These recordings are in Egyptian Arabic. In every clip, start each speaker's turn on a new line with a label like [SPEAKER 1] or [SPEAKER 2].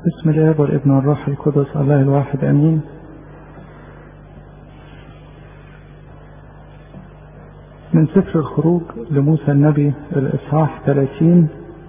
[SPEAKER 1] بسم الاب والابن والروح القدس الله الواحد امين من سفر الخروج لموسى النبي الاصحاح 30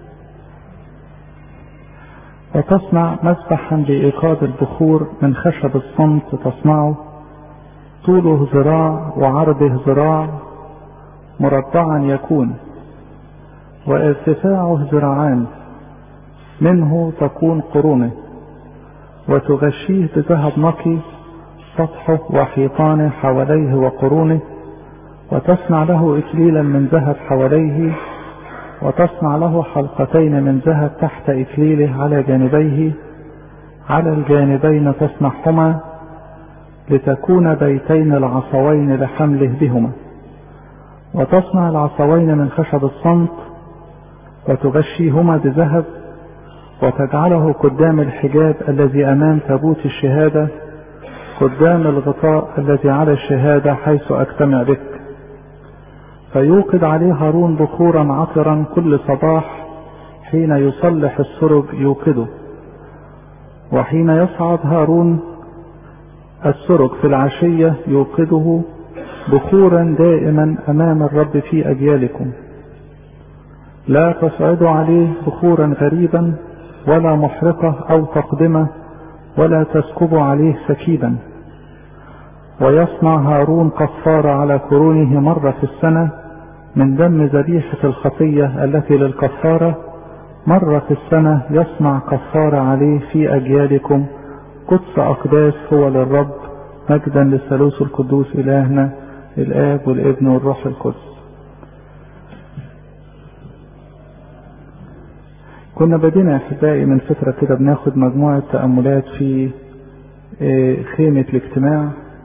[SPEAKER 1] وتصنع مسبحا لايقاد البخور من خشب الصمت تصنعه طوله ذراع وعرضه ذراع مربعا يكون وارتفاعه ذراعان منه تكون قرونه وتغشيه بذهب نقي سطحه وحيطانه حواليه وقرونه وتصنع له إكليلا من ذهب حواليه وتصنع له حلقتين من ذهب تحت إكليله على جانبيه على الجانبين تصنعهما لتكون بيتين العصوين لحمله بهما وتصنع العصوين من خشب الصمت وتغشيهما بذهب وتجعله قدام الحجاب الذي امام تابوت الشهاده قدام الغطاء الذي على الشهاده حيث اجتمع بك فيوقد عليه هارون بخورا عطرا كل صباح حين يصلح السرج يوقده وحين يصعد هارون السرج في العشيه يوقده بخورا دائما امام الرب في اجيالكم لا تصعدوا عليه بخورا غريبا ولا محرقة أو تقدمة ولا تسكب عليه سكيبا ويصنع هارون كفارة على قرونه مرة في السنة من دم ذبيحة الخطية التي للكفارة مرة في السنة يصنع كفارة عليه في أجيالكم قدس أقداس هو للرب مجدا للثالوث القدوس إلهنا الآب والابن والروح القدس كنا بدينا احبائي من فترة كده بناخد مجموعة تأملات في خيمة الاجتماع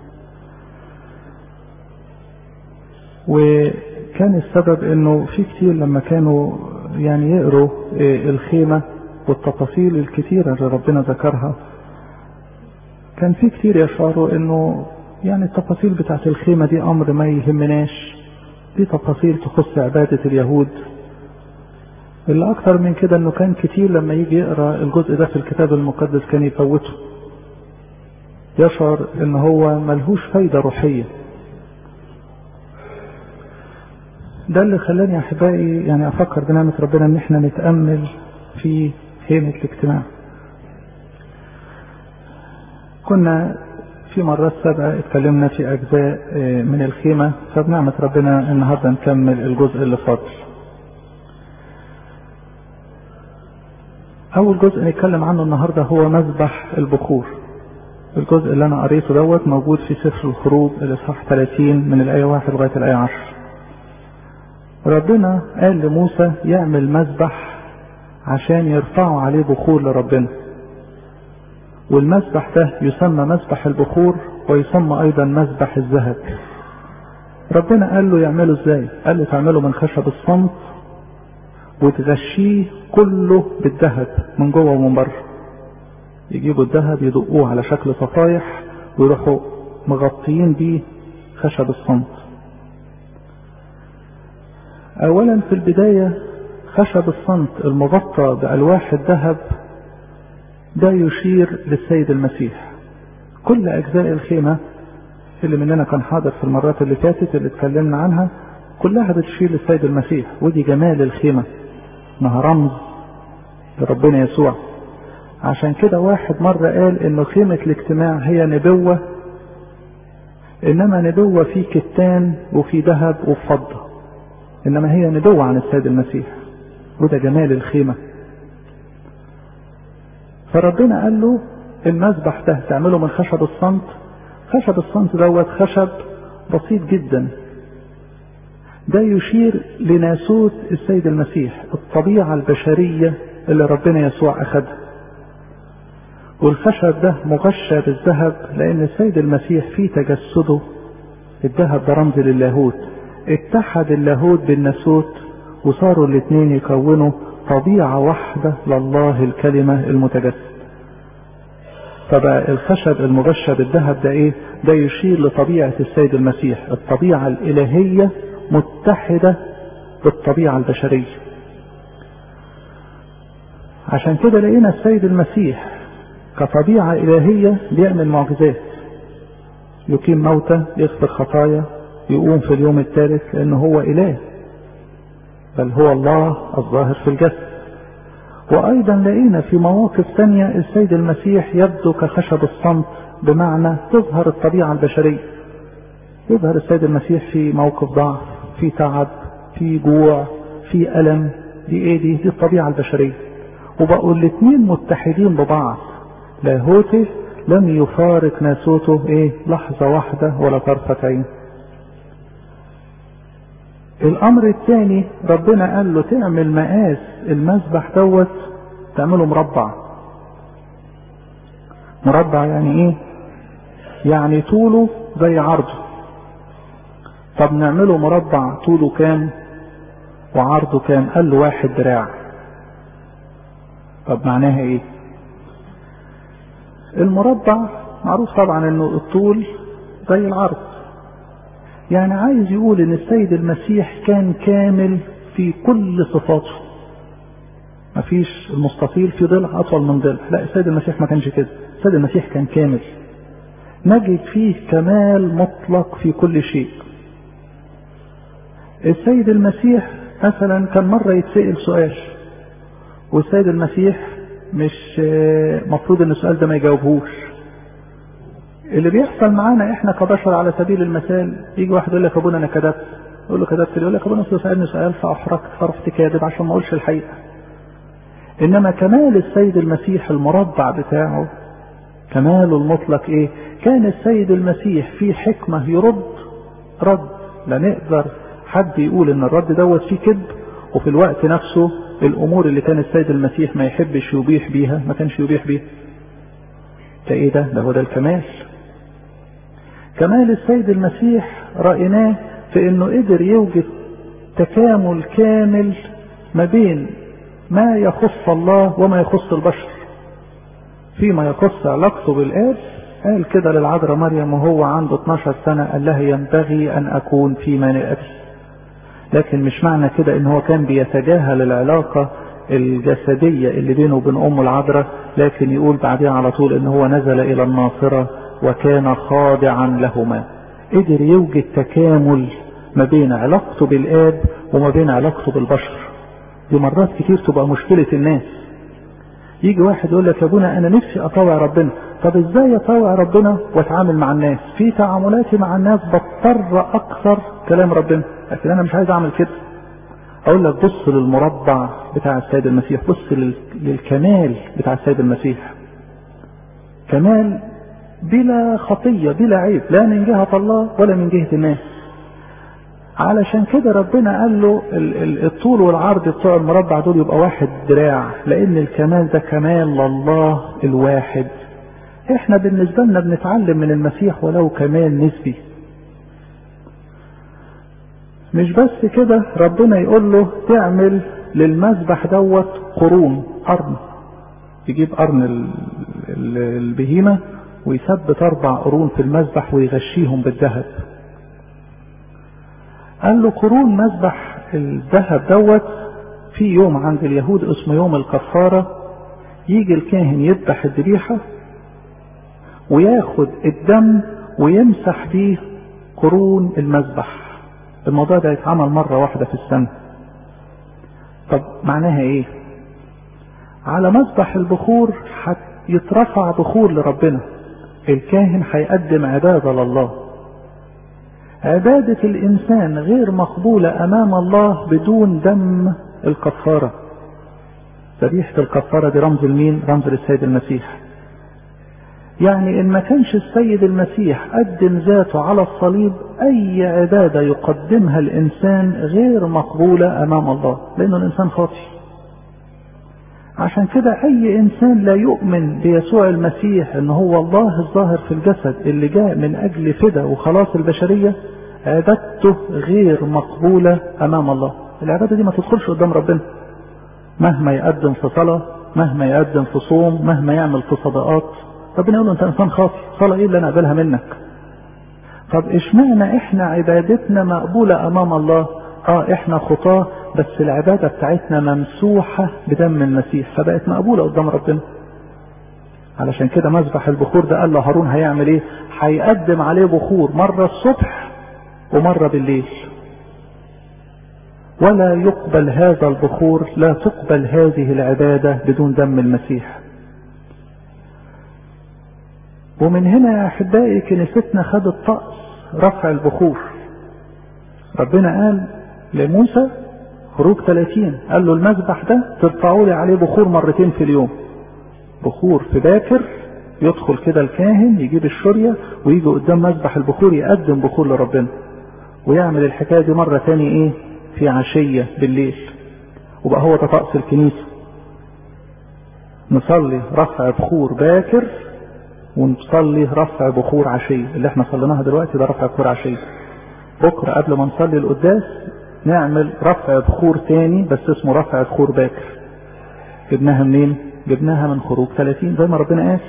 [SPEAKER 1] وكان السبب انه في كتير لما كانوا يعني يقروا الخيمة والتفاصيل الكتيرة اللي ربنا ذكرها كان في كتير يشعروا انه يعني التفاصيل بتاعت الخيمة دي امر ما يهمناش دي تفاصيل تخص عبادة اليهود اللي اكتر من كده انه كان كتير لما يجي يقرا الجزء ده في الكتاب المقدس كان يفوته يشعر ان هو ملهوش فايدة روحية ده اللي خلاني يا احبائي يعني افكر بنعمة ربنا ان احنا نتأمل في خيمة الاجتماع كنا في مرات سابقة اتكلمنا في اجزاء من الخيمة فبنعمة ربنا النهاردة نكمل الجزء اللي فاضل أول جزء نتكلم عنه النهارده هو مذبح البخور. الجزء اللي أنا قريته دوت موجود في سفر الخروج الإصحاح 30 من الآية 1 لغاية الآية 10. ربنا قال لموسى يعمل مذبح عشان يرفعوا عليه بخور لربنا. والمذبح ده يسمى مذبح البخور ويسمى أيضا مذبح الذهب. ربنا قال له يعمله ازاي؟ قال له تعمله من خشب الصمت وتغشيه كله بالذهب من جوه ومن بره يجيبوا الذهب يدقوه على شكل صفايح ويروحوا مغطيين بيه خشب الصمت اولا في البداية خشب الصمت المغطى بألواح الذهب ده يشير للسيد المسيح كل اجزاء الخيمة اللي مننا كان حاضر في المرات اللي فاتت اللي اتكلمنا عنها كلها بتشير للسيد المسيح ودي جمال الخيمة انها رمز لربنا يسوع عشان كده واحد مرة قال انه خيمة الاجتماع هي نبوة انما نبوة في كتان وفي ذهب وفي فضة انما هي نبوة عن السيد المسيح وده جمال الخيمة فربنا قال له المذبح ده تعمله من خشب الصمت خشب الصمت دوت خشب بسيط جدا ده يشير لناسوت السيد المسيح الطبيعة البشرية اللي ربنا يسوع أخذها والخشب ده مغشى بالذهب لأن السيد المسيح في تجسده الذهب ده رمز للاهوت اتحد اللاهوت بالناسوت وصاروا الاثنين يكونوا طبيعة واحدة لله الكلمة المتجسد فبقى الخشب المغشى بالذهب ده ايه ده يشير لطبيعة السيد المسيح الطبيعة الإلهية متحدة بالطبيعة البشرية عشان كده لقينا السيد المسيح كطبيعة إلهية بيعمل معجزات يقيم موتى يغفر خطايا يقوم في اليوم الثالث لأنه هو إله بل هو الله الظاهر في الجسد وأيضا لقينا في مواقف ثانية السيد المسيح يبدو كخشب الصمت بمعنى تظهر الطبيعة البشرية يظهر السيد المسيح في موقف ضعف في تعب في جوع في ألم دي ايه دي دي الطبيعة البشرية وبقوا الاثنين متحدين ببعض لاهوته لم يفارق ناسوته ايه لحظة واحدة ولا طرفة عين الامر الثاني ربنا قال له تعمل مقاس المسبح دوت تعمله مربع مربع يعني ايه يعني طوله زي عرضه طب نعمله مربع طوله كام وعرضه كام قال له واحد دراع طب معناها ايه المربع معروف طبعا انه الطول زي العرض يعني عايز يقول ان السيد المسيح كان كامل في كل صفاته مفيش المستطيل في ضلع اطول من ضلع لا السيد المسيح ما كانش كده السيد المسيح كان كامل نجد فيه كمال مطلق في كل شيء السيد المسيح مثلا كان مرة يتسأل سؤال والسيد المسيح مش مفروض ان السؤال ده ما يجاوبهوش اللي بيحصل معانا احنا كبشر على سبيل المثال يجي واحد يقول لك ابونا انا كذبت يقول له كذبت يقول لك ابونا اصل سالني سؤال فاحرجت فرحت كاذب عشان ما اقولش الحقيقه انما كمال السيد المسيح المربع بتاعه كماله المطلق ايه كان السيد المسيح في حكمه يرد رد لا نقدر حد يقول ان الرد دوت فيه كذب وفي الوقت نفسه الامور اللي كان السيد المسيح ما يحبش يبيح بيها ما كانش يبيح بيها ده ايه ده ده هو ده الكمال كمال السيد المسيح رأيناه في انه قدر يوجد تكامل كامل ما بين ما يخص الله وما يخص البشر فيما يخص علاقته بالآب قال كده للعذراء مريم وهو عنده 12 سنة قال لها ينبغي أن أكون في مانع أبي لكن مش معنى كده ان هو كان بيتجاهل العلاقة الجسدية اللي بينه وبين أمه العذراء لكن يقول بعدها على طول ان هو نزل إلى الناصرة وكان خاضعا لهما قدر يوجد تكامل ما بين علاقته بالآب وما بين علاقته بالبشر دي مرات كتير تبقى مشكلة الناس يجي واحد يقول لك يا ابونا انا نفسي اطوع ربنا طب ازاي اطوع ربنا واتعامل مع الناس في تعاملاتي مع الناس بضطر اكثر كلام ربنا لكن انا مش عايز اعمل كده اقول لك بص للمربع بتاع السيد المسيح بص للكمال بتاع السيد المسيح كمال بلا خطية بلا عيب لا من جهة الله ولا من جهة الناس علشان كده ربنا قال له الطول والعرض بتوع المربع دول يبقى واحد دراع لان الكمال ده كمال لله الواحد احنا بالنسبة لنا بنتعلم من المسيح ولو كمال نسبي مش بس كده ربنا يقول له تعمل للمذبح دوت قرون قرن يجيب قرن البهيمة ويثبت اربع قرون في المذبح ويغشيهم بالذهب قال له قرون مذبح الذهب دوت في يوم عند اليهود اسمه يوم الكفارة يجي الكاهن يذبح الذبيحة وياخد الدم ويمسح بيه قرون المذبح الموضوع ده يتعمل مرة واحدة في السنة طب معناها ايه على مذبح البخور يترفع بخور لربنا الكاهن هيقدم عبادة لله عبادة الإنسان غير مقبولة أمام الله بدون دم الكفارة ذبيحة الكفارة دي رمز المين رمز للسيد المسيح يعني إن ما كانش السيد المسيح قدم ذاته على الصليب أي عبادة يقدمها الإنسان غير مقبولة أمام الله لأنه الإنسان خاطئ عشان كده أي إنسان لا يؤمن بيسوع المسيح إن هو الله الظاهر في الجسد اللي جاء من أجل فدا وخلاص البشرية عبادته غير مقبولة أمام الله العبادة دي ما تدخلش قدام ربنا مهما يقدم في صلاة مهما يقدم في صوم مهما يعمل في صدقات ربنا يقول له انت انسان خاطئ صلاة ايه اللي انا اقبلها منك طب اشمعنى احنا عبادتنا مقبولة امام الله اه احنا خطاه بس العبادة بتاعتنا ممسوحة بدم المسيح فبقت مقبولة قدام ربنا علشان كده مذبح البخور ده قال له هارون هيعمل ايه هيقدم عليه بخور مرة الصبح ومرة بالليل ولا يقبل هذا البخور لا تقبل هذه العبادة بدون دم المسيح ومن هنا يا احبائي كنيستنا خدت طقس رفع البخور ربنا قال لموسى خروج 30 قال له المذبح ده ترفعوا لي عليه بخور مرتين في اليوم بخور في باكر يدخل كده الكاهن يجيب الشرية ويجي قدام مذبح البخور يقدم بخور لربنا ويعمل الحكاية دي مرة تاني ايه في عشية بالليل وبقى هو ده طقس الكنيسة نصلي رفع بخور باكر ونصلي رفع بخور عشية اللي احنا صليناها دلوقتي ده رفع بخور عشية بكرة قبل ما نصلي القداس نعمل رفع بخور تاني بس اسمه رفع بخور باكر جبناها منين جبناها من خروج 30 زي ما ربنا قال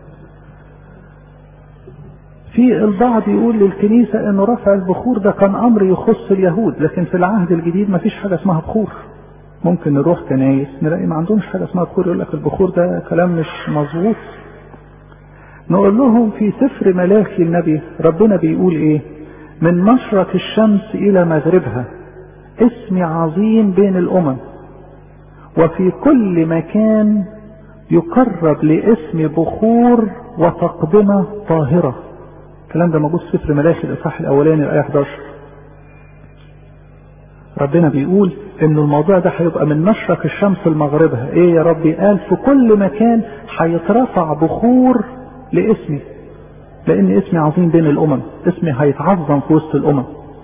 [SPEAKER 1] في البعض يقول للكنيسة انه رفع البخور ده كان امر يخص اليهود لكن في العهد الجديد ما فيش حاجة اسمها بخور ممكن نروح كنايس نلاقي ما عندهمش حاجة اسمها بخور يقول لك البخور ده كلام مش مظبوط نقول لهم في سفر ملاخي النبي ربنا بيقول ايه من مشرق الشمس الى مغربها اسم عظيم بين الامم وفي كل مكان يقرب لاسم بخور وتقدمة طاهرة الكلام ده موجود في سفر ملاخي الاصحاح الاولاني الايه 11 ربنا بيقول ان الموضوع ده هيبقى من مشرق الشمس لمغربها ايه يا ربي قال في كل مكان هيترفع بخور لاسمي لان اسمي عظيم بين الامم اسمي هيتعظم في وسط الامم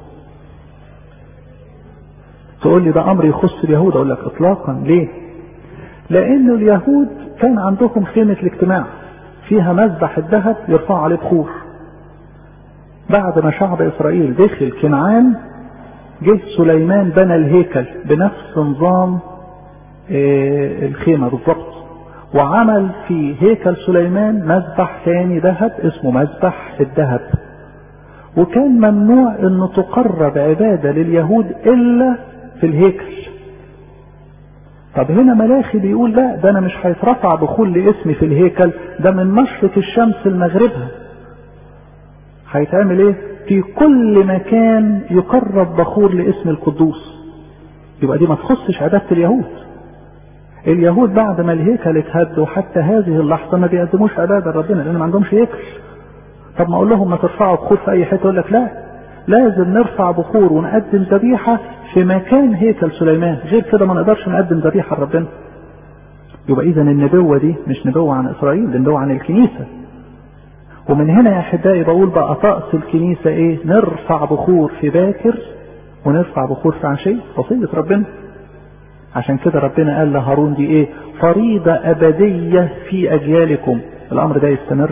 [SPEAKER 1] تقول لي ده امر يخص اليهود اقول لك اطلاقا ليه لان اليهود كان عندهم خيمة الاجتماع فيها مذبح الذهب يرفع عليه بخور بعد ما شعب اسرائيل دخل كنعان جه سليمان بنى الهيكل بنفس نظام اه الخيمة بالضبط وعمل في هيكل سليمان مذبح ثاني ذهب اسمه مذبح الذهب وكان ممنوع ان تقرب عبادة لليهود الا في الهيكل طب هنا ملاخي بيقول لا ده انا مش هيترفع بخور لاسمي في الهيكل ده من مشرق الشمس لمغربها هيتعمل ايه في كل مكان يقرب بخور لاسم القدوس يبقى دي ما تخصش عبادة اليهود اليهود بعد ما الهيكل اتهد وحتى هذه اللحظة ما بيقدموش عبادة لربنا لان ما عندهمش هيكل طب ما اقول لهم ما ترفعوا بخور في اي حته يقول لك لا لازم نرفع بخور ونقدم ذبيحة في مكان هيكل سليمان غير كده ما نقدرش نقدم ذبيحة لربنا يبقى اذا النبوة دي مش نبوة عن اسرائيل دي نبوة عن الكنيسة ومن هنا يا احبائي بقول بقى طقس الكنيسة ايه نرفع بخور في باكر ونرفع بخور في عشية وصية ربنا عشان كده ربنا قال لهارون دي ايه فريضة ابدية في اجيالكم الامر ده يستمر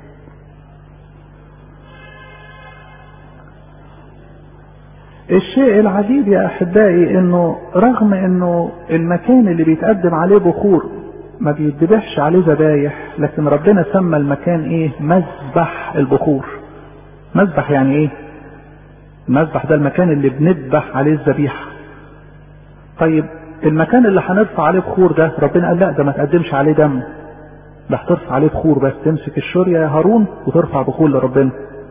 [SPEAKER 1] الشيء العجيب يا احبائي انه رغم انه المكان اللي بيتقدم عليه بخور ما بيتذبحش عليه ذبايح لكن ربنا سمى المكان ايه مذبح البخور مذبح يعني ايه المذبح ده المكان اللي بنذبح عليه الذبيحه طيب المكان اللي هنرفع عليه بخور ده ربنا قال لا ده ما تقدمش عليه دم ده هترفع عليه بخور بس تمسك الشورية يا هارون وترفع بخور لربنا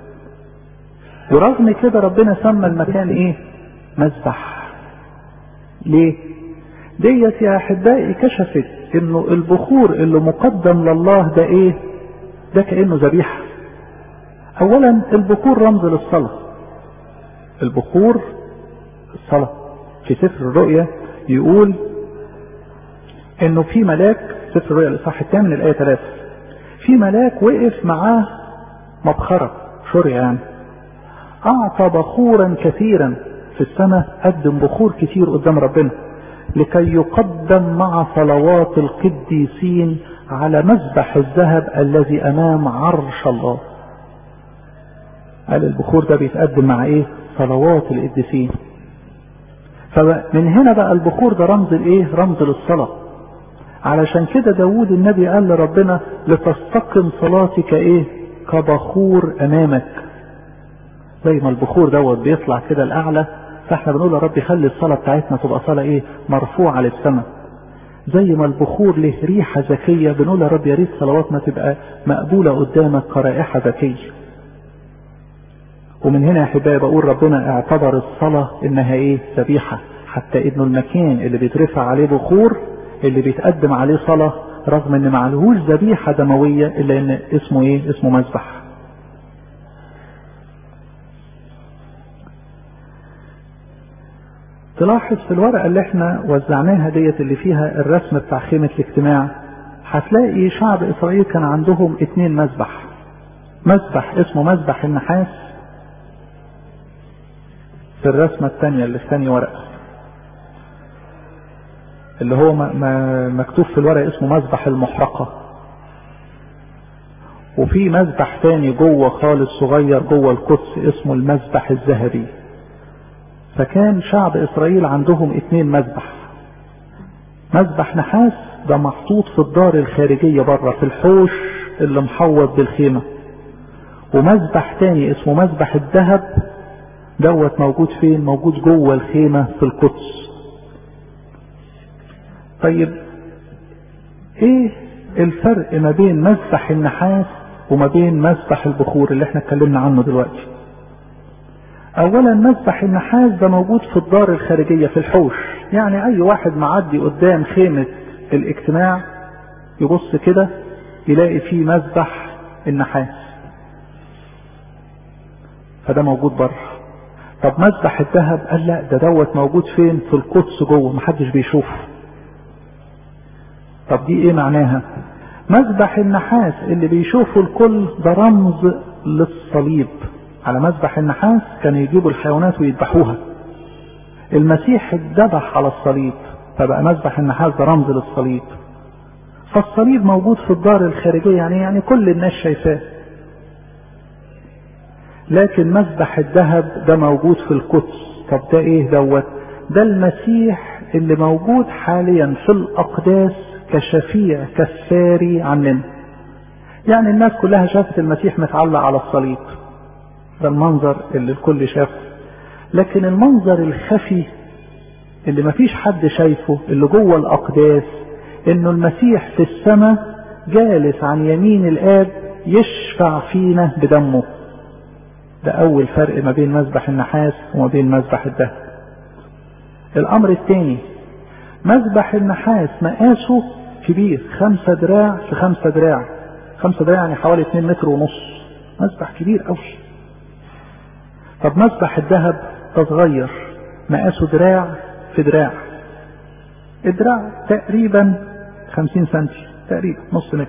[SPEAKER 1] ورغم كده ربنا سمى المكان ايه مذبح ليه ديت يا احبائي كشفت انه البخور اللي مقدم لله ده ايه ده كانه ذبيحه اولا البخور رمز للصلاه البخور الصلاه في سفر الرؤيا يقول انه في ملاك سفر الرؤيا الاصحاح الثامن الايه 3 في ملاك وقف معاه مبخره شرية يعني اعطى بخورا كثيرا في السماء قدم بخور كتير قدام ربنا لكي يقدم مع صلوات القديسين على مذبح الذهب الذي امام عرش الله قال البخور ده بيتقدم مع ايه صلوات القديسين فمن هنا بقى البخور ده رمز الايه رمز للصلاة علشان كده داود النبي قال لربنا لتستقم صلاتك ايه كبخور امامك زي ما البخور دوت بيطلع كده الاعلى فاحنا بنقول يا رب خلي الصلاة بتاعتنا تبقى صلاة ايه مرفوعة للسماء زي ما البخور له ريحة ذكية بنقول يا رب يا ريت صلواتنا تبقى مقبولة قدامك كرائحة ذكية ومن هنا يا احبائي بقول ربنا اعتبر الصلاة انها ايه ذبيحة حتى انه المكان اللي بيترفع عليه بخور اللي بيتقدم عليه صلاة رغم ان معلهوش ذبيحة دموية الا ان اسمه ايه اسمه مذبح تلاحظ في الورقة اللي احنا وزعناها ديت اللي فيها الرسم بتاع خيمة الاجتماع هتلاقي شعب اسرائيل كان عندهم اتنين مذبح مذبح اسمه مذبح النحاس في الرسمة الثانية اللي في ثاني ورقة اللي هو مكتوب في الورقة اسمه مذبح المحرقة وفي مذبح تاني جوه خالص صغير جوه القدس اسمه المذبح الذهبي فكان شعب اسرائيل عندهم اتنين مذبح مذبح نحاس ده محطوط في الدار الخارجية بره في الحوش اللي محوط بالخيمة ومذبح تاني اسمه مذبح الذهب دوت موجود فين موجود جوه الخيمة في القدس طيب ايه الفرق ما بين مذبح النحاس وما بين مذبح البخور اللي احنا اتكلمنا عنه دلوقتي اولا مذبح النحاس ده موجود في الدار الخارجية في الحوش يعني اي واحد معدي قدام خيمة الاجتماع يبص كده يلاقي فيه مذبح النحاس فده موجود بره طب مذبح الذهب قال لا ده دوت موجود فين في القدس جوه محدش بيشوفه طب دي ايه معناها مذبح النحاس اللي بيشوفه الكل ده رمز للصليب على مذبح النحاس كانوا يجيبوا الحيوانات ويذبحوها المسيح اتذبح على الصليب فبقى مذبح النحاس ده رمز للصليب فالصليب موجود في الدار الخارجية يعني يعني كل الناس شايفاه لكن مذبح الذهب ده موجود في القدس طب ده ايه دوت ده المسيح اللي موجود حاليا في الاقداس كشفيع كفاري عننا يعني الناس كلها شافت المسيح متعلق على الصليب ده المنظر اللي الكل شافه لكن المنظر الخفي اللي مفيش حد شايفه اللي جوه الاقداس انه المسيح في السماء جالس عن يمين الاب يشفع فينا بدمه ده اول فرق ما بين مذبح النحاس وما بين مذبح الذهب الامر الثاني مذبح النحاس مقاسه كبير خمسة دراع في خمسة دراع خمسة دراع يعني حوالي اتنين متر ونص مذبح كبير قوي طب مذبح الذهب ده صغير مقاسه دراع في دراع الدراع تقريبا خمسين سنتي تقريبا نص متر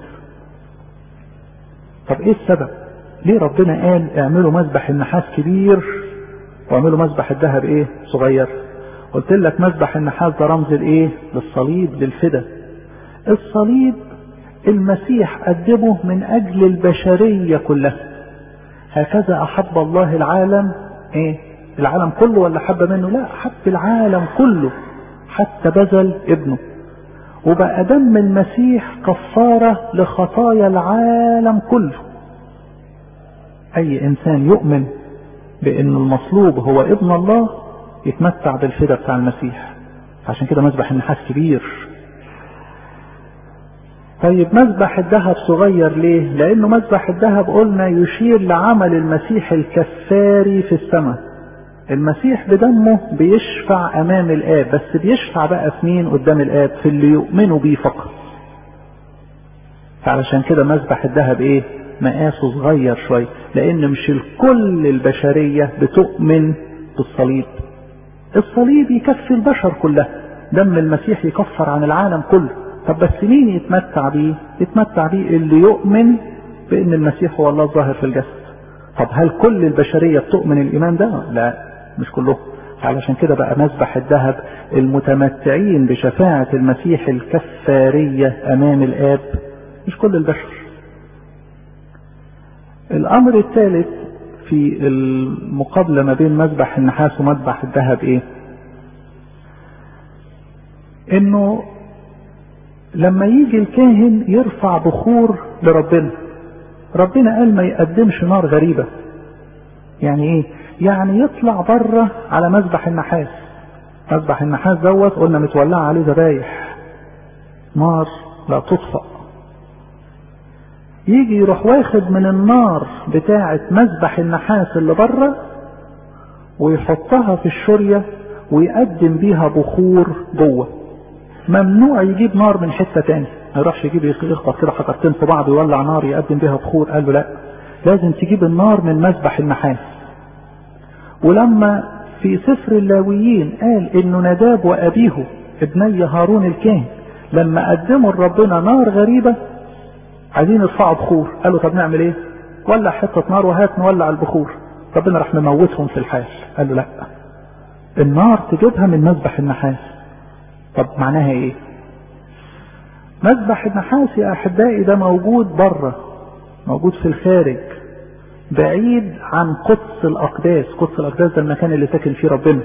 [SPEAKER 1] طب ايه السبب ليه ربنا قال اعملوا مذبح النحاس كبير واعملوا مذبح الذهب ايه صغير قلت لك مذبح النحاس ده رمز الايه للصليب للفدا الصليب المسيح قدمه من اجل البشرية كلها هكذا احب الله العالم ايه العالم كله ولا حب منه لا حب العالم كله حتى بذل ابنه وبقى دم المسيح كفارة لخطايا العالم كله اي انسان يؤمن بان المصلوب هو ابن الله يتمتع بالفدا بتاع المسيح عشان كده مذبح النحاس كبير طيب مذبح الذهب صغير ليه لانه مذبح الذهب قلنا يشير لعمل المسيح الكفاري في السماء المسيح بدمه بيشفع امام الاب بس بيشفع بقى في مين قدام الاب في اللي يؤمنوا بيه فقط فعلشان كده مذبح الذهب ايه مقاسه صغير شوية لان مش الكل البشرية بتؤمن بالصليب الصليب يكفي البشر كلها دم المسيح يكفر عن العالم كله طب بس مين يتمتع بيه يتمتع بيه اللي يؤمن بان المسيح هو الله الظاهر في الجسد طب هل كل البشرية بتؤمن الايمان ده لا مش كلهم علشان كده بقى مذبح الذهب المتمتعين بشفاعة المسيح الكفارية امام الاب مش كل البشر الامر الثالث في المقابلة ما بين مذبح النحاس ومذبح الذهب ايه انه لما يجي الكاهن يرفع بخور لربنا ربنا قال ما يقدمش نار غريبة يعني ايه يعني يطلع بره على مذبح النحاس مذبح النحاس دوت قلنا متولع عليه ذبايح نار لا تطفأ يجي يروح واخد من النار بتاعة مذبح النحاس اللي بره ويحطها في الشرية ويقدم بيها بخور جوه ممنوع يجيب نار من حتة تاني ما يروحش يجيب يخبط كده حجرتين في بعض ويولع نار يقدم بيها بخور قال له لا لازم تجيب النار من مذبح النحاس ولما في سفر اللاويين قال انه نداب وابيه ابني هارون الكاهن لما قدموا لربنا نار غريبة عايزين يرفعوا بخور قالوا طب نعمل ايه ولع حتة نار وهات نولع البخور ربنا راح مموتهم في الحال قال له لا النار تجيبها من مذبح النحاس طب معناها ايه مذبح النحاس يا احبائي ده موجود بره موجود في الخارج بعيد عن قدس الاقداس قدس الاقداس ده المكان اللي ساكن فيه ربنا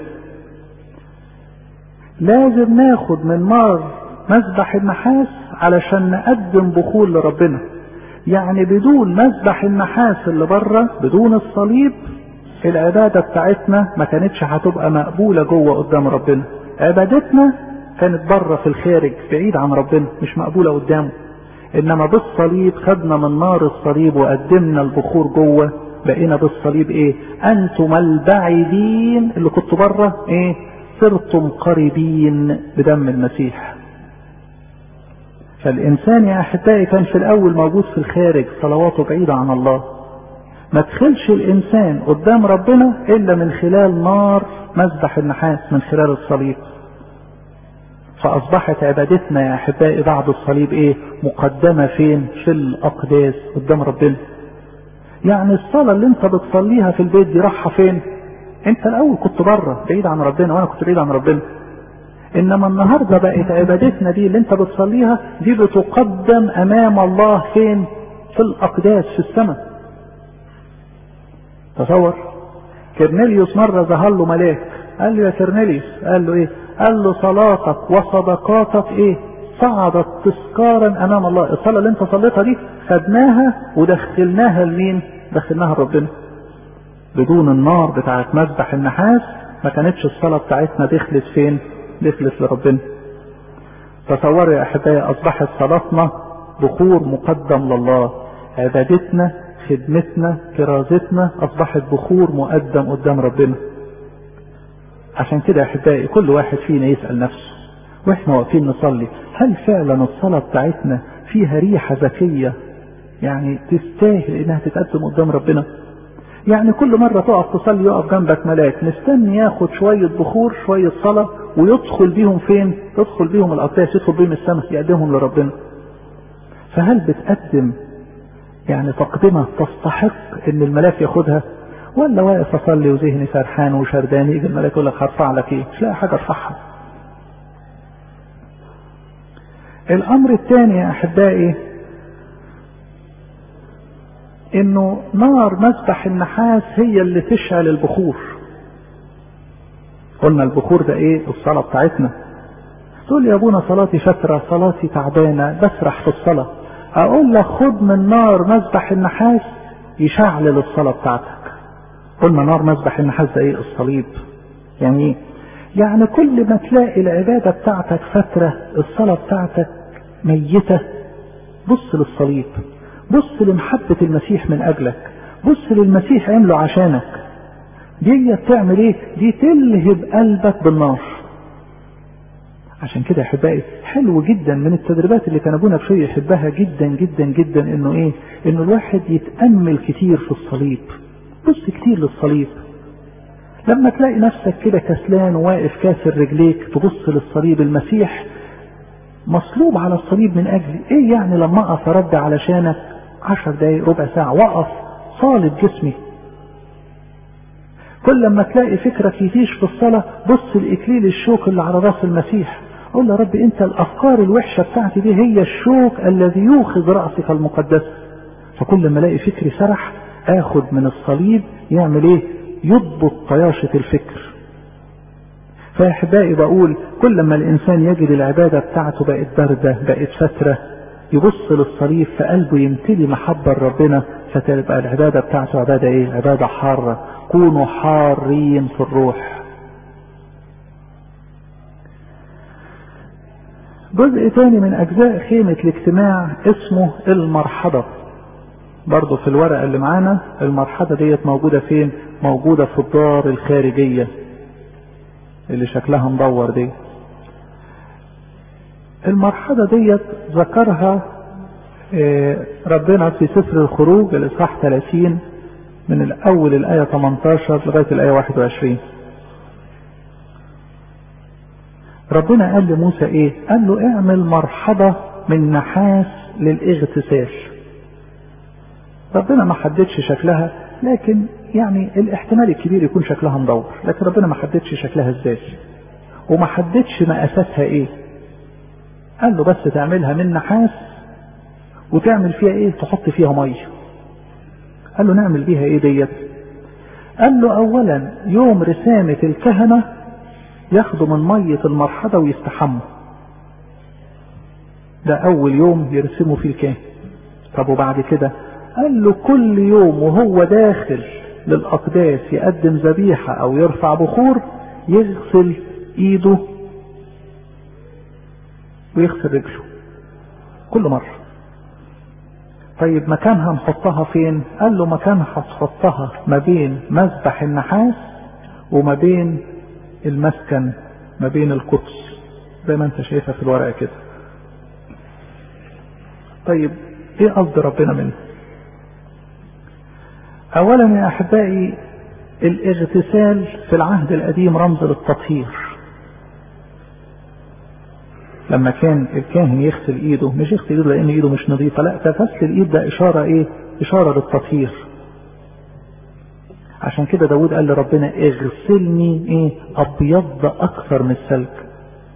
[SPEAKER 1] لازم ناخد من نار مذبح النحاس علشان نقدم بخور لربنا يعني بدون مذبح النحاس اللي بره بدون الصليب العبادة بتاعتنا ما كانتش هتبقى مقبولة جوه قدام ربنا عبادتنا كانت بره في الخارج بعيد عن ربنا مش مقبولة قدامه انما بالصليب خدنا من نار الصليب وقدمنا البخور جوه بقينا بالصليب ايه انتم البعيدين اللي كنتوا بره ايه صرتم قريبين بدم المسيح فالإنسان يا أحبائي كان في الأول موجود في الخارج صلواته بعيدة عن الله ما تدخلش الإنسان قدام ربنا إلا من خلال نار مذبح النحاس من خلال الصليب فأصبحت عبادتنا يا أحبائي بعد الصليب إيه مقدمة فين في الأقداس قدام ربنا يعني الصلاة اللي انت بتصليها في البيت دي راحة فين انت الأول كنت بره بعيد عن ربنا وأنا كنت بعيد عن ربنا انما النهاردة بقت عبادتنا دي اللي انت بتصليها دي بتقدم امام الله فين في الاقداس في السماء تصور كرنيليوس مرة ظهر له ملاك قال له يا كرنيليوس قال له ايه قال له صلاتك وصدقاتك ايه صعدت تذكارا امام الله الصلاة اللي انت صليتها دي خدناها ودخلناها لمين دخلناها لربنا بدون النار بتاعت مذبح النحاس ما كانتش الصلاة بتاعتنا دخلت فين دخلت لربنا تصوروا يا احبائي اصبحت صلاتنا بخور مقدم لله عبادتنا خدمتنا كرازتنا اصبحت بخور مقدم قدام ربنا عشان كده يا احبائي كل واحد فينا يسال نفسه واحنا واقفين نصلي هل فعلا الصلاه بتاعتنا فيها ريحه ذكيه يعني تستاهل انها تتقدم قدام ربنا يعني كل مرة تقف تصلي يقف جنبك ملاك مستني ياخد شوية بخور شوية صلاة ويدخل بيهم فين يدخل بيهم الأقداس يدخل بيهم السماء يقدمهم لربنا فهل بتقدم يعني تقدمة تستحق ان الملاك ياخدها ولا واقف اصلي وذهني سرحان وشردان يجي الملاك يقول لك هرفع لك ايه مش لاقي حاجة ارفعها الامر الثاني يا احبائي انه نار مذبح النحاس هي اللي تشعل البخور قلنا البخور ده ايه الصلاة بتاعتنا تقول يا ابونا صلاتي فترة صلاتي تعبانة بسرح في الصلاة اقول لك خد من نار مذبح النحاس يشعل الصلاة بتاعتك قلنا نار مذبح النحاس ده ايه الصليب يعني ايه يعني كل ما تلاقي العبادة بتاعتك فترة الصلاة بتاعتك ميتة بص للصليب بص لمحبة المسيح من أجلك بص للمسيح عمله عشانك دي تعمل ايه دي تلهب قلبك بالنار عشان كده يا احبائي حلو جدا من التدريبات اللي كان ابونا بشوي يحبها جدا جدا جدا انه ايه انه الواحد يتامل كتير في الصليب بص كتير للصليب لما تلاقي نفسك كده كسلان وواقف كاسر رجليك تبص للصليب المسيح مصلوب على الصليب من اجلي ايه يعني لما اقف ارد علشانك عشر دقايق ربع ساعة وقف صالب جسمي كل لما تلاقي فكرك يتيش في الصلاة بص الإكليل الشوك اللي على راس المسيح قول يا رب انت الافكار الوحشة بتاعتي دي هي الشوك الذي يوخذ رأسك المقدس فكل ما الاقي فكري سرح اخد من الصليب يعمل ايه يضبط طياشة الفكر فيا احبائي بقول كل ما الانسان يجد العبادة بتاعته بقت باردة بقت فترة يبص للصليب فقلبه يمتلي محبة لربنا فتبقى العبادة بتاعته عبادة ايه عبادة حارة كونوا حارين في الروح جزء تاني من اجزاء خيمة الاجتماع اسمه المرحضة برضه في الورقة اللي معانا المرحضة ديت موجودة فين موجودة في الدار الخارجية اللي شكلها مدور دي المرحلة ديت ذكرها ربنا في سفر الخروج الاصحاح 30 من الاول الايه 18 لغايه الايه 21 ربنا قال لموسى ايه قال له اعمل مرحبة من نحاس للاغتسال ربنا ما حددش شكلها لكن يعني الاحتمال الكبير يكون شكلها مدور لكن ربنا ما حددش شكلها ازاي وما حددش مقاساتها ايه قال له بس تعملها من نحاس وتعمل فيها ايه تحط فيها ميه قال له نعمل بيها ايه ديت قال له اولا يوم رسامة الكهنة ياخدوا من مية المرحضة ويستحموا ده اول يوم يرسموا فيه الكاهن طب وبعد كده قال له كل يوم وهو داخل للأقداس يقدم ذبيحة أو يرفع بخور يغسل إيده ويغسل رجله كل مرة طيب مكانها نحطها فين قال له مكانها هتحطها ما بين مذبح النحاس وما بين المسكن ما بين القدس زي ما انت شايفها في الورقة كده طيب ايه قصد ربنا منه اولا يا احبائي الاغتسال في العهد القديم رمز للتطهير لما كان الكاهن يغسل ايده مش يغسل ايده لان ايده مش نظيفه لا ده غسل الايد ده اشاره ايه اشاره للتطهير عشان كده داود قال لربنا اغسلني ايه ابيض اكثر من السلك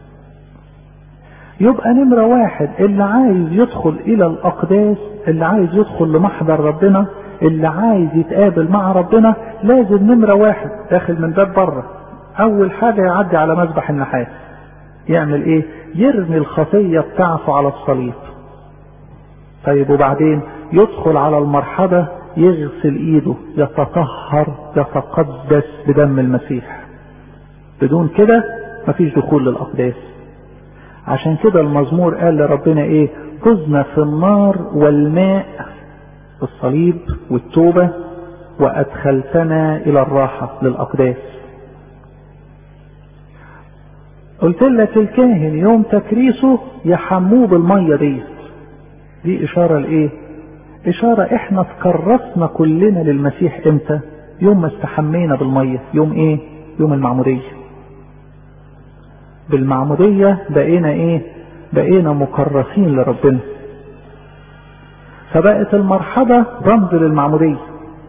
[SPEAKER 1] يبقى نمرة واحد اللي عايز يدخل الى الاقداس اللي عايز يدخل لمحضر ربنا اللي عايز يتقابل مع ربنا لازم نمرة واحد داخل من باب بره اول حاجة يعدي على مذبح النحاس يعمل ايه يرمي الخطية بتاعته على الصليب طيب وبعدين يدخل على المرحبة يغسل ايده يتطهر يتقدس بدم المسيح بدون كده مفيش دخول للاقداس عشان كده المزمور قال لربنا ايه كزنا في النار والماء الصليب والتوبة وادخلتنا الى الراحة للاقداس قلت لك الكاهن يوم تكريسه يحموه بالمية دي دي اشارة لايه اشارة احنا تكرسنا كلنا للمسيح امتى يوم ما استحمينا بالمية يوم ايه يوم المعمودية بالمعمودية بقينا ايه بقينا مكرسين لربنا فبقت المرحبة رمز للمعمودية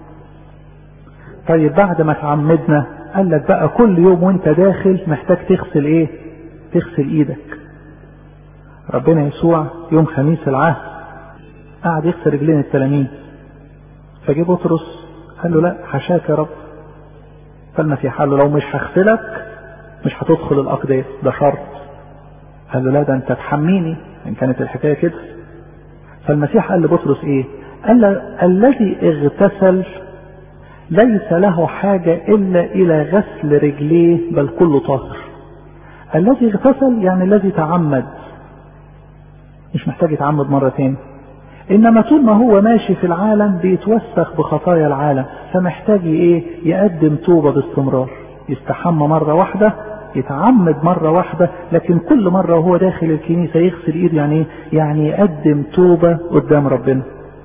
[SPEAKER 1] طيب بعد ما تعمدنا قال لك بقى كل يوم وانت داخل محتاج تغسل ايه تغسل ايدك ربنا يسوع يوم خميس العهد قعد يغسل رجلين التلاميذ فجه بطرس قال له لا حشاك يا رب فالمسيح قال له لو مش هغسلك مش هتدخل الاقداس ده شرط قال له لا ده انت تحميني ان كانت الحكايه كده فالمسيح قال لبطرس ايه قال له الذي اغتسل ليس له حاجة إلا إلى غسل رجليه بل كله طاهر الذي اغتسل يعني الذي تعمد مش محتاج يتعمد مرة تاني إنما طول ما هو ماشي في العالم بيتوسخ بخطايا العالم فمحتاج إيه يقدم توبة باستمرار يستحمى مرة واحدة يتعمد مرة واحدة لكن كل مرة وهو داخل الكنيسة يغسل إيده يعني إيه؟ يعني يقدم توبة قدام ربنا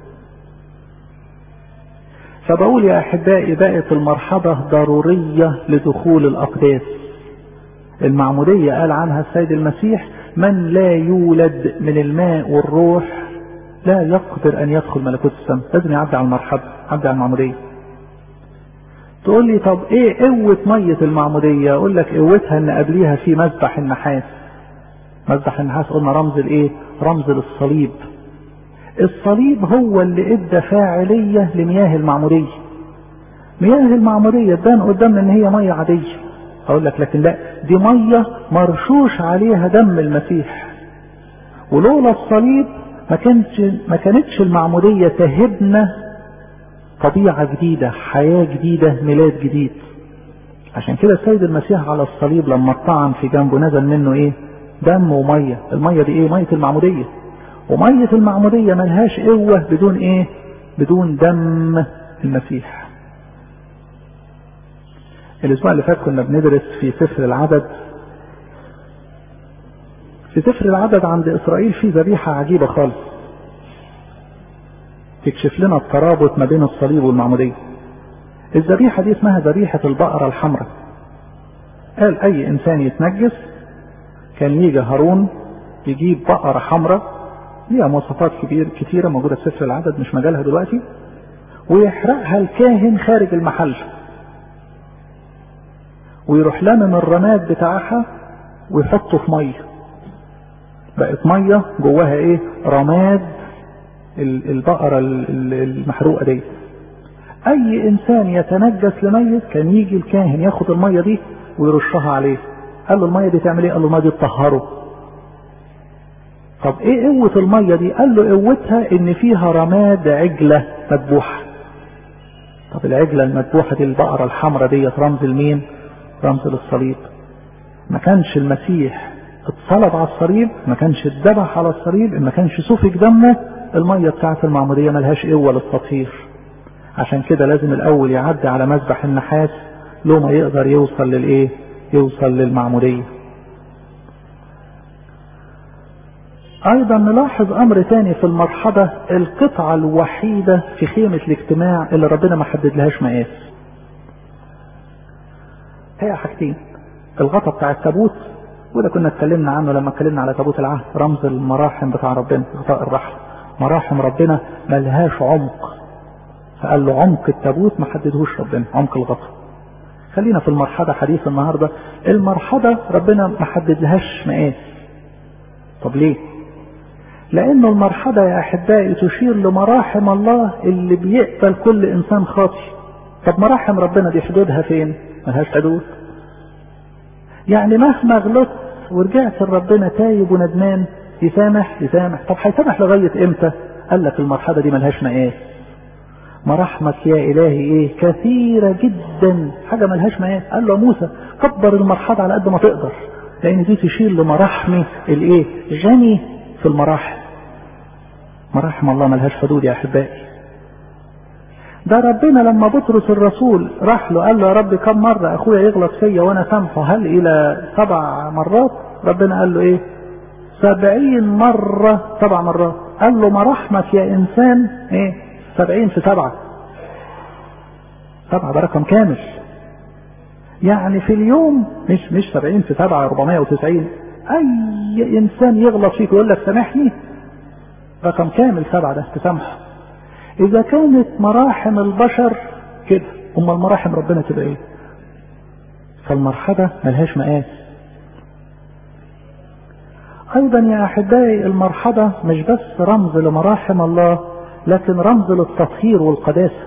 [SPEAKER 1] فبقول يا احبائي بقت المرحبة ضرورية لدخول الاقداس المعمودية قال عنها السيد المسيح من لا يولد من الماء والروح لا يقدر ان يدخل ملكوت السماء لازم يعدي على المرحبة يعدي على المعمودية تقول لي طب ايه قوة مية المعمودية اقول لك قوتها ان قبليها في مذبح النحاس مذبح النحاس قلنا رمز الايه رمز للصليب الصليب هو اللي ادى فاعلية لمياه المعمودية مياه المعمودية تبان قدامنا ان هي مية عادية اقول لك لكن لا دي مية مرشوش عليها دم المسيح ولولا الصليب ما كانتش ما كانتش المعمودية تهبنا طبيعة جديدة حياة جديدة ميلاد جديد عشان كده السيد المسيح على الصليب لما طعن في جنبه نزل منه ايه دم ومية المية دي ايه مية المعمودية ومية المعمودية ملهاش قوة بدون ايه بدون دم المسيح الاسبوع اللي فات كنا بندرس في سفر العدد في سفر العدد عند اسرائيل في ذبيحة عجيبة خالص تكشف لنا الترابط ما بين الصليب والمعمودية الذبيحة دي اسمها ذبيحة البقرة الحمراء قال اي انسان يتنجس كان يجي هارون يجيب بقرة حمراء ليها مواصفات كبير كتيرة موجودة في سفر العدد مش مجالها دلوقتي ويحرقها الكاهن خارج المحل ويروح لمم الرماد بتاعها ويحطه في ميه بقت ميه جواها ايه رماد البقره المحروقه دي اي انسان يتنجس لميت كان يجي الكاهن ياخد الميه دي ويرشها عليه قال له الميه دي تعمل ايه قال له الميه دي تطهره طب ايه قوة المية دي قال له قوتها ان فيها رماد عجلة مذبوحة طب العجلة المذبوحة دي البقرة الحمراء ديت رمز لمين رمز للصليب ما كانش المسيح اتصلب على الصليب ما كانش اتذبح على الصليب ما كانش سفك دمه المية بتاعت المعمودية ملهاش قوة للتطهير عشان كده لازم الاول يعدي على مذبح النحاس لو ما يقدر يوصل للايه يوصل للمعمودية ايضا نلاحظ امر تاني في المرحبة القطعة الوحيدة في خيمة الاجتماع اللي ربنا ما حدد لهاش مقاس هي حاجتين الغطا بتاع التابوت وده كنا اتكلمنا عنه لما اتكلمنا على تابوت العهد رمز المراحم بتاع ربنا غطاء الرحم مراحم ربنا ملهاش عمق فقال له عمق التابوت ما حددهوش ربنا عمق الغطا خلينا في المرحلة حديث النهاردة المرحلة ربنا ما حدد لهاش مقاس طب ليه لأنه المرحلة يا أحبائي تشير لمراحم الله اللي بيقبل كل إنسان خاطي طب مراحم ربنا دي حدودها فين ملهاش حدود يعني مهما غلطت ورجعت لربنا تايب وندمان يسامح يسامح طب هيسامح لغاية امتى قال لك المرحلة دي ملهاش مقاس مراحمك يا إلهي إيه كثيرة جدا حاجة ملهاش مقاس قال له موسى كبر المرحلة على قد ما تقدر لأن دي تشير لمراحمي الإيه غني في المراحم مراحم الله ملهاش حدود يا أحبائي ده ربنا لما بطرس الرسول راح له قال له يا رب كم مرة أخويا يغلط فيا وأنا سامحه هل إلى سبع مرات ربنا قال له إيه سبعين مرة سبع مرات قال له مراحمك يا إنسان إيه سبعين في سبعة سبعة ده رقم كامل يعني في اليوم مش مش سبعين في سبعة 490 أي إنسان يغلط فيك ويقول لك سامحني رقم كامل سبعة ده تسامحه إذا كانت مراحم البشر كده أما المراحم ربنا تبقى إيه؟ فالمرحلة ملهاش مقاس أيضا يا أحبائي المرحلة مش بس رمز لمراحم الله لكن رمز للتطهير والقداسة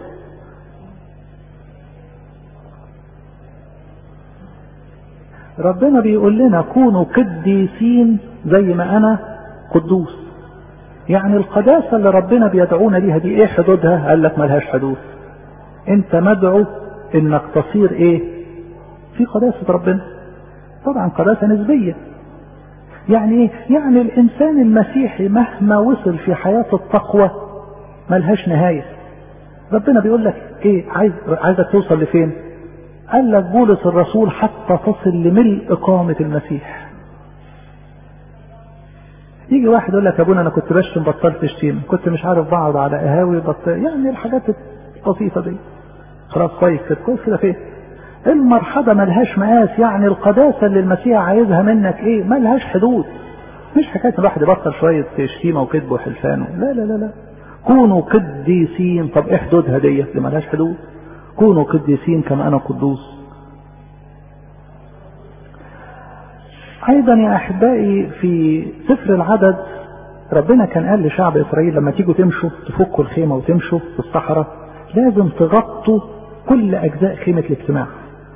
[SPEAKER 1] ربنا بيقول لنا كونوا قديسين زي ما أنا قدوس يعني القداسة اللي ربنا بيدعونا ليها دي ايه حدودها قال لك ملهاش حدود انت مدعو انك تصير ايه في قداسة ربنا طبعا قداسة نسبية يعني ايه يعني الانسان المسيحي مهما وصل في حياة التقوى ملهاش نهاية ربنا بيقول لك ايه عايز عايزك توصل لفين قال لك بولس الرسول حتى تصل لملء قامة المسيح يجي واحد يقول لك يا ابونا انا كنت بشتم بطلت شتيم كنت مش عارف بقعد على قهاوي بطل يعني الحاجات البسيطه دي خلاص كويس كده كويس كده فين المرحله ملهاش مقاس يعني القداسه اللي المسيح عايزها منك ايه ملهاش حدود مش حكايه الواحد يبطل شويه شتيمه وكذب وحلفان لا لا لا لا كونوا قديسين طب ايه حدودها ديت اللي ملهاش حدود كونوا قديسين كما انا قدوس ايضا يا احبائي في سفر العدد ربنا كان قال لشعب اسرائيل لما تيجوا تمشوا تفكوا الخيمه وتمشوا في الصحراء لازم تغطوا كل اجزاء خيمه الاجتماع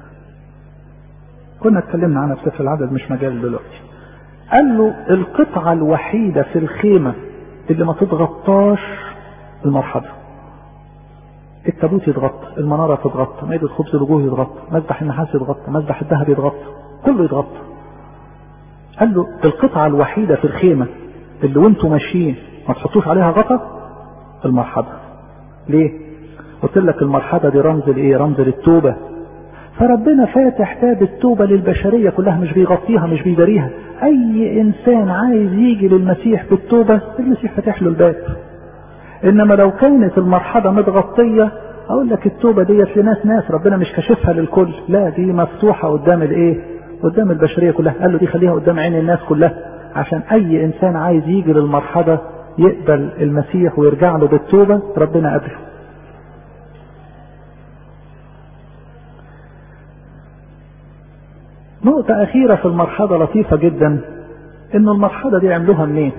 [SPEAKER 1] كنا اتكلمنا عنها في سفر العدد مش مجال دلوقتي قال له القطعه الوحيده في الخيمه اللي ما تتغطاش المرحبا التابوت يتغطى المناره تتغطى مائده خبز الوجوه يتغطى مذبح النحاس يتغطى مذبح الذهب يتغطى كله يتغطى قال له القطعة الوحيدة في الخيمة اللي وانتوا ماشيين ما تحطوش عليها غطا المرحبة ليه قلت لك المرحبة دي رمز لايه رمز للتوبة فربنا فاتح باب التوبة للبشرية كلها مش بيغطيها مش بيداريها اي انسان عايز يجي للمسيح بالتوبة المسيح فاتح له الباب انما لو كانت المرحبة متغطية اقول لك التوبة ديت لناس ناس ربنا مش كاشفها للكل لا دي مفتوحة قدام الايه قدام البشرية كلها قال له دي خليها قدام عين الناس كلها عشان اي انسان عايز يجي للمرحبة يقبل المسيح ويرجع له بالتوبة ربنا قبله نقطة أخيرة في المرحلة لطيفة جدا إن المرحلة دي عملوها منين؟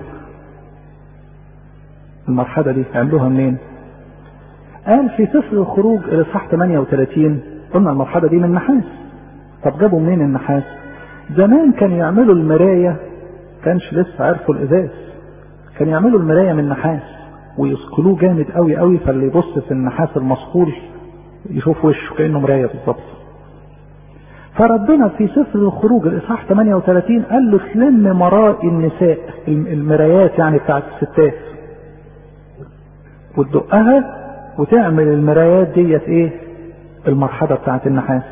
[SPEAKER 1] المرحلة دي عملوها منين؟ قال في سفر الخروج الإصحاح 38 قلنا المرحلة دي من نحاس. طب جابوا منين النحاس؟ زمان كانوا يعملوا المراية كانش لسه عرفوا الإزاز. كان يعملوا المراية من نحاس ويصقلوه جامد قوي قوي فاللي يبص في النحاس المصقول يشوف وشه كأنه مراية بالظبط. فربنا في سفر الخروج الاصحاح 38 قال له تلم مراء النساء المرايات يعني بتاعت الستات وتدقها وتعمل المرايات ديت ايه المرحبة بتاعت النحاس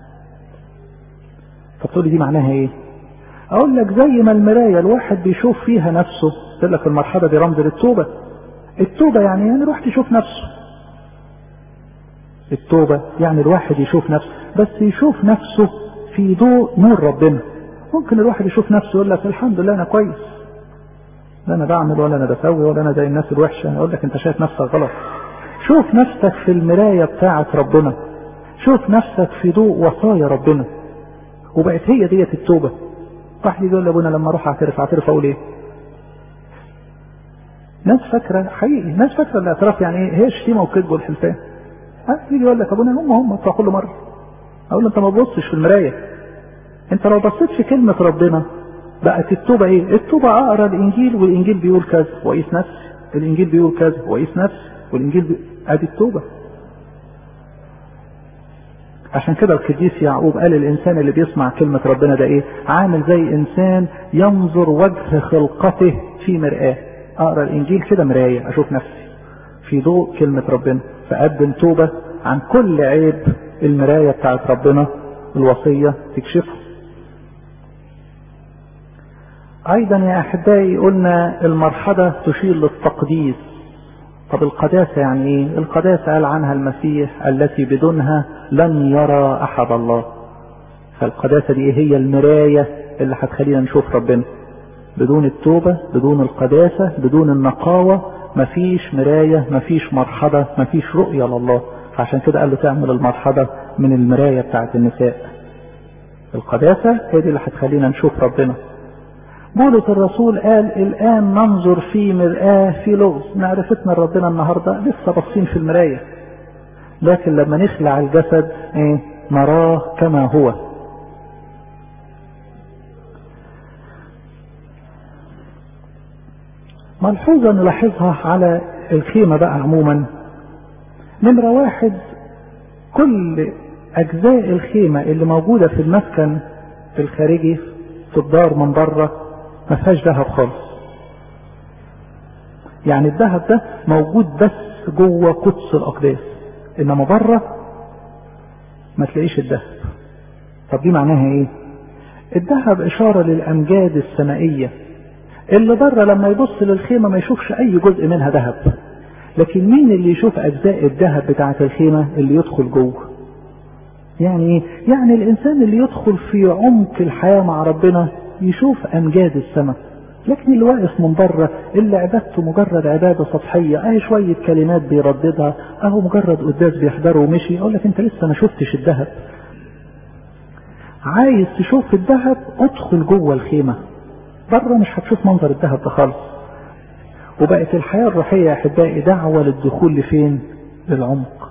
[SPEAKER 1] طب تقول لي دي معناها ايه اقول لك زي ما المراية الواحد بيشوف فيها نفسه قلت لك المرحبة دي رمز للتوبة التوبة يعني يعني روح تشوف نفسه التوبة يعني الواحد يشوف نفسه بس يشوف نفسه في ضوء نور ربنا ممكن الواحد يشوف نفسه يقول لك الحمد لله انا كويس لا انا بعمل ولا انا بسوي ولا انا زي الناس الوحشه يقول لك انت شايف نفسك غلط شوف نفسك في المرايه بتاعه ربنا شوف نفسك في ضوء وصايا ربنا وبقت هي ديت التوبه واحد يقول لابونا لما اروح اعترف اعترف اقول ايه ناس فاكره حقيقي ناس فاكره الاعتراف يعني ايه هي الشتيمه والكذب والحلفان يجي يقول لك ابونا هم هم بتوع كل مره اقول له انت ما تبصش في المرايه انت لو بصيت في كلمه ربنا بقت التوبه ايه التوبه اقرا الانجيل والانجيل بيقول كذا وقيس نفسي الانجيل بيقول كذا وقيس نفسي والانجيل بي... ادي التوبه عشان كده القديس يعقوب قال الانسان اللي بيسمع كلمه ربنا ده ايه عامل زي انسان ينظر وجه خلقته في مرآة اقرا الانجيل كده مرايه اشوف نفسي في ضوء كلمه ربنا فقدم توبه عن كل عيب المراية بتاعت ربنا الوصية تكشفه ايضا يا احبائي قلنا المرحلة تشير للتقديس طب القداسة يعني ايه القداسة قال عنها المسيح التي بدونها لن يرى احد الله فالقداسة دي هي المراية اللي هتخلينا نشوف ربنا بدون التوبة بدون القداسة بدون النقاوة مفيش مراية مفيش مرحبة مفيش رؤية لله عشان كده قال له تعمل المرحبة من المراية بتاعت النساء القداسة هي دي اللي هتخلينا نشوف ربنا بولس الرسول قال الآن ننظر في مرآة في لغز معرفتنا ربنا النهاردة لسه باصين في المراية لكن لما نخلع الجسد ايه نراه كما هو ملحوظة نلاحظها على الخيمة بقى عموما نمرة واحد كل أجزاء الخيمة اللي موجودة في المسكن الخارجي في الدار من بره ما فيهاش ذهب خالص. يعني الذهب ده موجود بس جوه قدس الأقداس إنما بره ما تلاقيش الذهب. طب دي معناها إيه؟ الذهب إشارة للأمجاد السمائية اللي بره لما يبص للخيمة ما يشوفش أي جزء منها ذهب. لكن مين اللي يشوف اجزاء الذهب بتاعه الخيمه اللي يدخل جوه يعني يعني الانسان اللي يدخل في عمق الحياه مع ربنا يشوف امجاد السماء لكن اللي واقف من بره اللي عبادته مجرد عباده سطحيه اهي شويه كلمات بيرددها اهو مجرد قداس بيحضره ومشي يقول لك انت لسه ما شفتش الذهب عايز تشوف الذهب ادخل جوه الخيمه بره مش هتشوف منظر الذهب ده خالص وبقت الحياة الروحية يا أحبائي دعوة للدخول لفين؟ للعمق.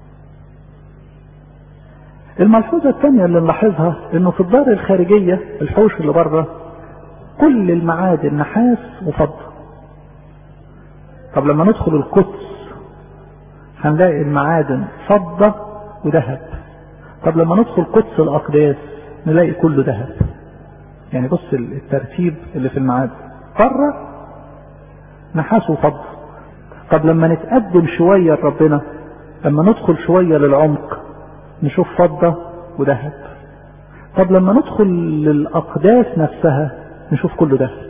[SPEAKER 1] الملحوظة الثانية اللي نلاحظها إنه في الدار الخارجية الحوش اللي بره كل المعادن نحاس وفضة. طب لما ندخل القدس هنلاقي المعادن فضة وذهب. طب لما ندخل قدس الأقداس نلاقي كله ذهب. يعني بص الترتيب اللي في الميعاد بره نحاس وفضة طب لما نتقدم شوية لربنا لما ندخل شوية للعمق نشوف فضة وذهب طب لما ندخل للأقداس نفسها نشوف كله ذهب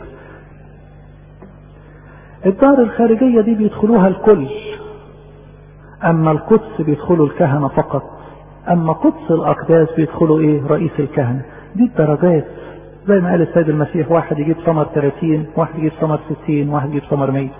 [SPEAKER 1] الدار الخارجية دي بيدخلوها الكل أما القدس بيدخلوا الكهنة فقط أما قدس الأقداس بيدخلوا إيه رئيس الكهنة دي الدرجات زي ما قال السيد المسيح واحد يجيب ثمر 30 واحد يجيب ثمر 60 واحد يجيب ثمر 100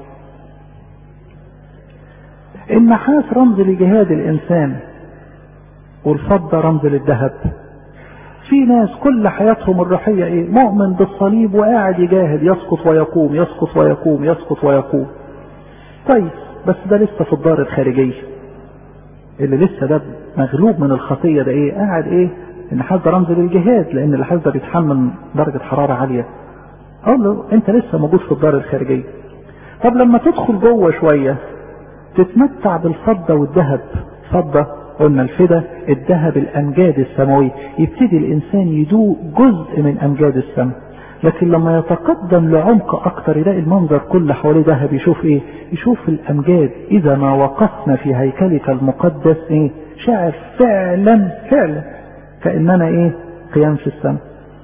[SPEAKER 1] النحاس رمز لجهاد الإنسان والفضة رمز للذهب في ناس كل حياتهم الروحية ايه مؤمن بالصليب وقاعد يجاهد يسقط ويقوم يسقط ويقوم يسقط ويقوم طيب بس ده لسه في الدار الخارجية اللي لسه ده مغلوب من الخطية ده ايه قاعد ايه النحاس ده رمز للجهاد لان النحاس ده بيتحمل درجة حرارة عالية اقول له انت لسه موجود في الدار الخارجية طب لما تدخل جوه شوية تتمتع بالفضة والذهب فضة قلنا الفدا الذهب الامجاد السماوية يبتدي الانسان يدوق جزء من امجاد السماء لكن لما يتقدم لعمق اكتر يلاقي المنظر كله حواليه ذهب يشوف ايه يشوف الامجاد اذا ما وقفنا في هيكلك المقدس ايه شاعر فعلا فعلا كاننا ايه قيام في السماء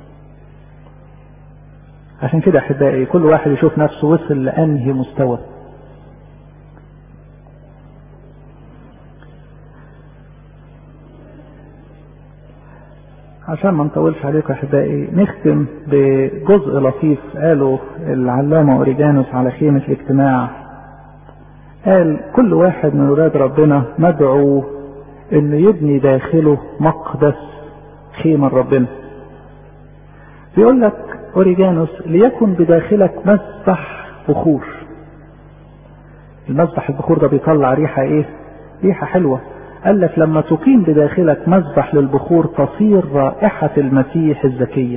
[SPEAKER 1] عشان كده احبائي كل واحد يشوف نفسه وصل لانهي مستوى عشان ما نطولش عليكم احبائي نختم بجزء لطيف قاله العلامة اوريجانوس على خيمة الاجتماع قال كل واحد من ولاد ربنا مدعو انه يبني داخله مقدس خيمة ربنا بيقول لك اوريجانوس ليكن بداخلك مسبح بخور المسبح البخور ده بيطلع ريحة ايه ريحة حلوة قال لك لما تقيم بداخلك مذبح للبخور تصير رائحة المسيح الزكية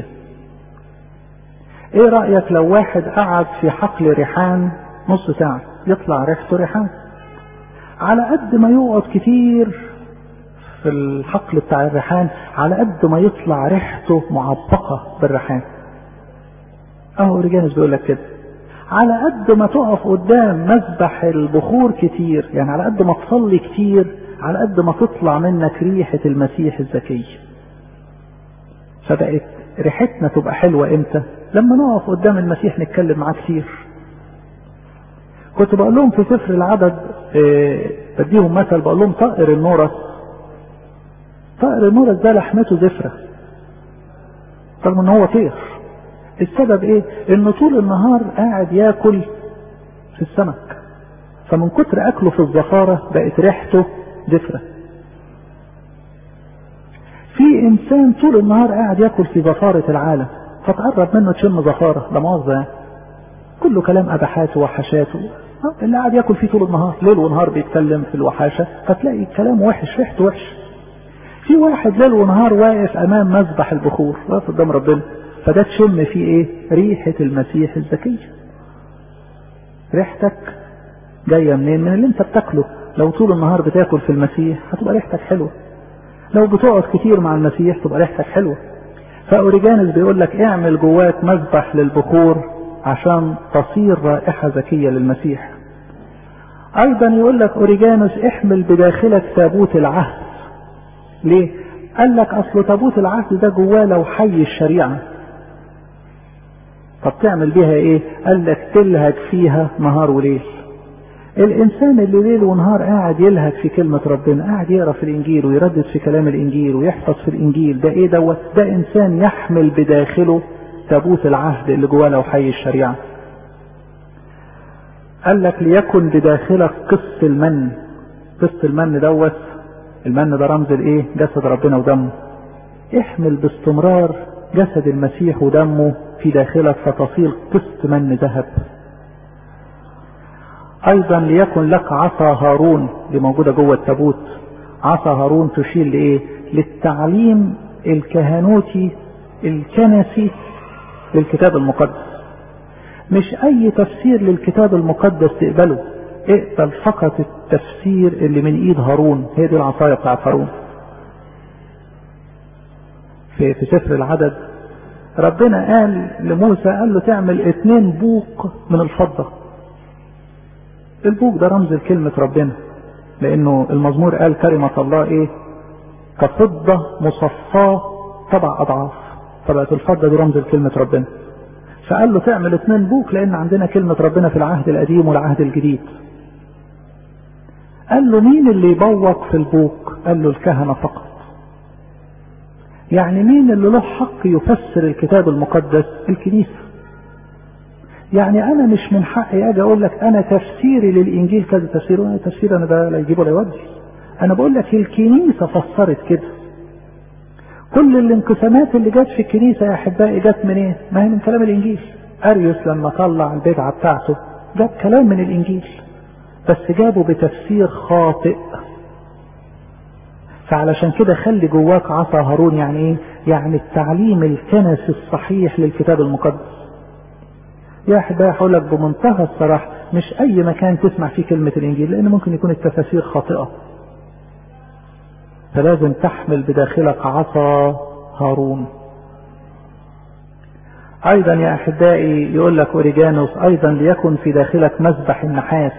[SPEAKER 1] ايه رأيك لو واحد قعد في حقل ريحان نص ساعة يطلع ريحته ريحان على قد ما يقعد كتير في الحقل بتاع الريحان على قد ما يطلع ريحته معبقة بالريحان اهو ريجانس بيقول لك كده على قد ما تقف قدام مذبح البخور كتير يعني على قد ما تصلي كتير على قد ما تطلع منك ريحة المسيح الزكي فبقت ريحتنا تبقى حلوة امتى لما نقف قدام المسيح نتكلم معاه كتير كنت بقول لهم في سفر العدد اه بديهم مثل بقول لهم طائر النورس طائر النورس ده لحمته زفرة رغم ان هو طير السبب ايه انه طول النهار قاعد ياكل في السمك فمن كتر اكله في الزفارة بقت ريحته زفرة في انسان طول النهار قاعد ياكل في زفارة العالم فتقرب منه تشم زفارة لا مؤاخذة كله كلام ابحاته وحشاته اللي قاعد ياكل فيه طول النهار ليل ونهار بيتكلم في الوحاشة فتلاقي الكلام وحش ريحته وحش في واحد ليل ونهار واقف امام مذبح البخور واقف قدام ربنا فده تشم فيه ايه ريحة المسيح الزكية ريحتك جاية منين من اللي انت بتاكله لو طول النهار بتاكل في المسيح هتبقى ريحتك حلوة لو بتقعد كتير مع المسيح تبقى ريحتك حلوة فأوريجانس بيقول لك اعمل جواك مذبح للبخور عشان تصير رائحة زكية للمسيح ايضا يقول لك اوريجانوس احمل بداخلك تابوت العهد ليه قال لك اصل تابوت العهد ده جواه لو حي الشريعة طب تعمل بيها ايه قال لك تلهج فيها نهار وليل الانسان اللي ليل ونهار قاعد يلهج في كلمة ربنا قاعد يقرا في الانجيل ويردد في كلام الانجيل ويحفظ في الانجيل ده ايه دوت ده انسان يحمل بداخله تابوت العهد اللي جواه لو حي الشريعة قال لك ليكن بداخلك قسط المن قسط المن دوت المن ده رمز الايه جسد ربنا ودمه احمل باستمرار جسد المسيح ودمه في داخلك فتصير قسط من ذهب ايضا ليكن لك عصا هارون دي موجوده جوه التابوت عصا هارون تشير لايه للتعليم الكهنوتي الكنسي للكتاب المقدس مش اي تفسير للكتاب المقدس تقبله اقبل فقط التفسير اللي من ايد هارون هي دي العصايه بتاعت هارون في, في سفر العدد ربنا قال لموسى قال له تعمل اتنين بوق من الفضة البوق ده رمز لكلمة ربنا لانه المزمور قال كلمة الله ايه كفضة مصفاة سبع اضعاف فبقت الفضة دي رمز لكلمة ربنا فقال له تعمل اتنين بوق لان عندنا كلمة ربنا في العهد القديم والعهد الجديد قال له مين اللي يبوق في البوق قال له الكهنة فقط يعني مين اللي له حق يفسر الكتاب المقدس الكنيسة يعني انا مش من حقي اجي اقول لك انا تفسيري للانجيل كذا تفسير وانا تفسير انا ده لا يجيبه ولا يودي انا بقول لك الكنيسة فسرت كده كل الانقسامات اللي جت في الكنيسة يا احبائي جت من ايه ما هي من كلام الانجيل اريوس لما طلع البدعة بتاعته جاب كلام من الانجيل بس جابه بتفسير خاطئ فعلشان كده خلي جواك عصا هارون يعني ايه يعني التعليم الكنسي الصحيح للكتاب المقدس يا احبائي هقول لك بمنتهى الصراحه مش اي مكان تسمع فيه كلمه الانجيل لان ممكن يكون التفاسير خاطئه فلازم تحمل بداخلك عصا هارون ايضا يا احبائي يقول لك اوريجانوس ايضا ليكن في داخلك مذبح النحاس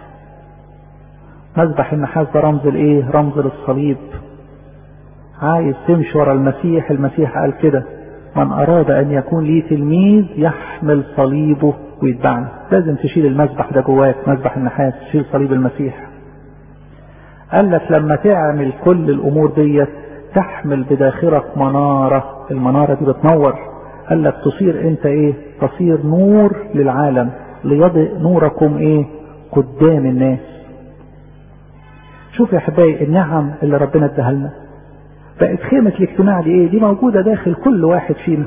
[SPEAKER 1] مذبح النحاس ده رمز الايه رمز للصليب عايز تمشي ورا المسيح المسيح قال كده من اراد ان يكون لي تلميذ يحمل صليبه ويتبعني لازم تشيل المذبح ده جواك مذبح النحاس تشيل صليب المسيح قال لك لما تعمل كل الامور ديت تحمل بداخلك منارة المنارة دي بتنور قال لك تصير انت ايه تصير نور للعالم ليضئ نوركم ايه قدام الناس شوف يا احبائي النعم اللي ربنا اداها لنا بقت خيمة الاجتماع دي ايه دي موجودة داخل كل واحد فينا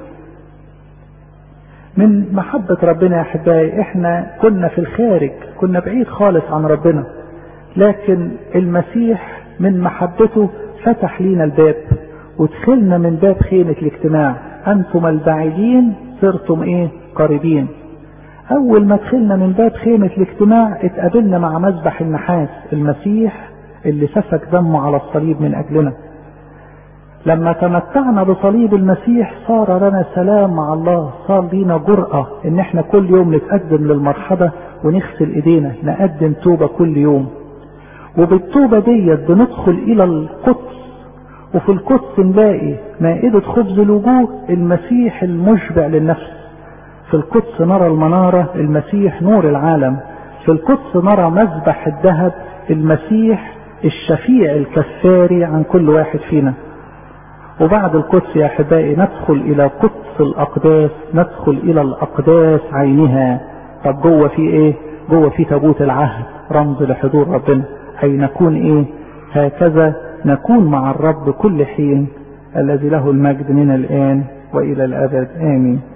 [SPEAKER 1] من محبة ربنا يا احبائي احنا كنا في الخارج كنا بعيد خالص عن ربنا لكن المسيح من محبته فتح لينا الباب ودخلنا من باب خيمة الاجتماع انتم البعيدين صرتم ايه قريبين اول ما دخلنا من باب خيمة الاجتماع اتقابلنا مع مذبح النحاس المسيح اللي سفك دمه على الصليب من اجلنا لما تمتعنا بصليب المسيح صار لنا سلام مع الله صار لينا جرأة ان احنا كل يوم نتقدم للمرحبة ونغسل ايدينا نقدم توبة كل يوم وبالتوبة ديت بندخل الى القدس وفي القدس نلاقي مائدة خبز الوجوه المسيح المشبع للنفس في القدس نرى المنارة المسيح نور العالم في القدس نرى مذبح الذهب المسيح الشفيع الكفاري عن كل واحد فينا وبعد القدس يا احبائي ندخل الى قدس الاقداس ندخل الى الاقداس عينها طب جوه في ايه جوه في تابوت العهد رمز لحضور ربنا اي نكون ايه هكذا نكون مع الرب كل حين الذي له المجد من الان والى الابد امين